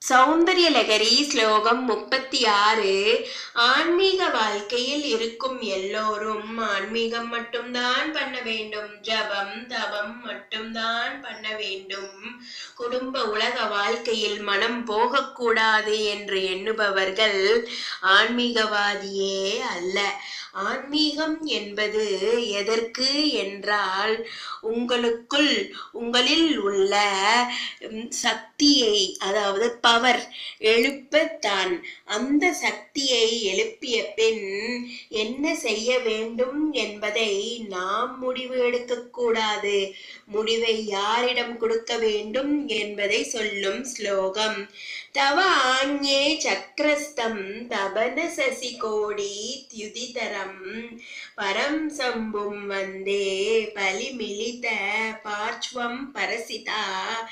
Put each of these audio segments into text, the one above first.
சௌந்தர்யலகரி ஸ்லோகம் முப்பத்தி ஆறு ஆன்மீக வாழ்க்கையில் இருக்கும் எல்லோரும் ஆன்மீகம் மட்டும்தான் பண்ண வேண்டும் ஜபம் தவம் மட்டும்தான் பண்ண வேண்டும் குடும்ப உலக வாழ்க்கையில் மனம் போகக்கூடாது என்று எண்ணுபவர்கள் ஆன்மீகவாதியே அல்ல ஆன்மீகம் என்பது எதற்கு என்றால் உங்களுக்குள் உங்களில் உள்ள ம், சக்தியை அதாவது பவர் எழுப்பத்தான் அந்த சக்தியை எழுப்பிய பின் என்ன செய்ய வேண்டும் என்பதை நாம் முடிவு எடுக்கக்கூடாது முடிவை யாரிடம் கொடுக்க வேண்டும் என்பதை சொல்லும் ஸ்லோகம் தவ ஆஞே சக்கரஸ்தம் தபன சசி கோடி தியுதிதரம் பரம் சம்பும் வந்தே பலிமிலித பார்ச்வம் பரசிதா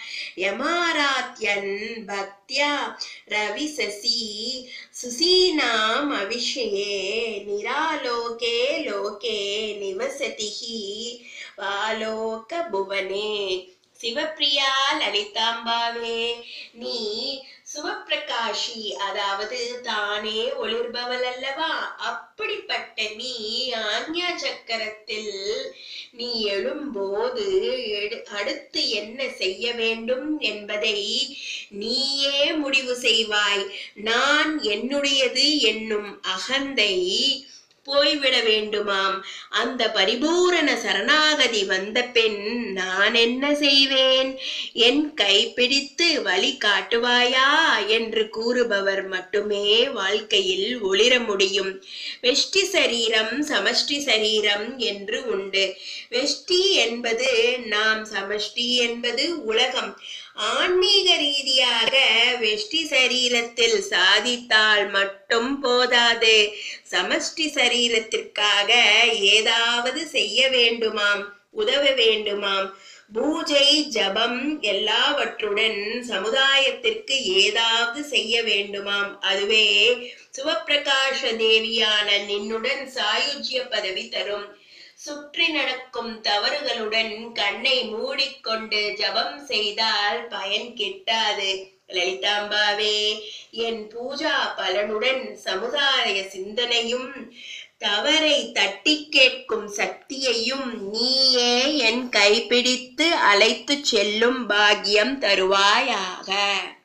யமாராத்யன் பக்தியா ரவிசசி சுசீனாம் அவிஷயே நிராலோகே லோகே நிவசதிஹி வாலோக புவனே சிவப்பிரியா லலிதாம்பாவே நீ சுவப்பிரகாஷி அதாவது தானே ஒளிர்பவள் அல்லவா அப்படிப்பட்ட நீ ஆஞ்ஞா சக்கரத்தில் நீ எழும்போது எடு- அடுத்து என்ன செய்ய வேண்டும் என்பதை நீயே முடிவு செய்வாய் நான் என்னுடையது என்னும் அகந்தை போய்விட வேண்டுமாம் அந்த பரிபூரண சரணாகதி வந்த பின் நான் என்ன செய்வேன் என் கைப்பிடித்து வழி காட்டுவாயா என்று கூறுபவர் மட்டுமே வாழ்க்கையில் ஒளிர முடியும் வெஷ்டி சரீரம் சமஷ்டி சரீரம் என்று உண்டு வெஷ்டி என்பது நாம் சமஷ்டி என்பது உலகம் ஆன்மீக ரீதியாக வெஷ்டி சரீரத்தில் சாதித்தால் மட்டும் போதாது சமஷ்டி சரீரத்திற்காக ஏதாவது செய்ய வேண்டுமாம் உதவ வேண்டுமாம் பூஜை ஜபம் எல்லாவற்றுடன் சமுதாயத்திற்கு ஏதாவது செய்ய வேண்டுமாம் அதுவே சிவப்பிரகாச தேவியான நின்னுடன் சாயுஜ்ய பதவி தரும் சுற்றி நடக்கும் தவறுகளுடன் கண்ணை மூடிக்கொண்டு ஜபம் செய்தால் பயன் கிட்டாது லலிதாம்பாவே என் பூஜா பலனுடன் சமுதாய சிந்தனையும் தவறை தட்டி கேட்கும் சக்தியையும் நீயே என் கைப்பிடித்து அழைத்துச் செல்லும் பாக்கியம் தருவாயாக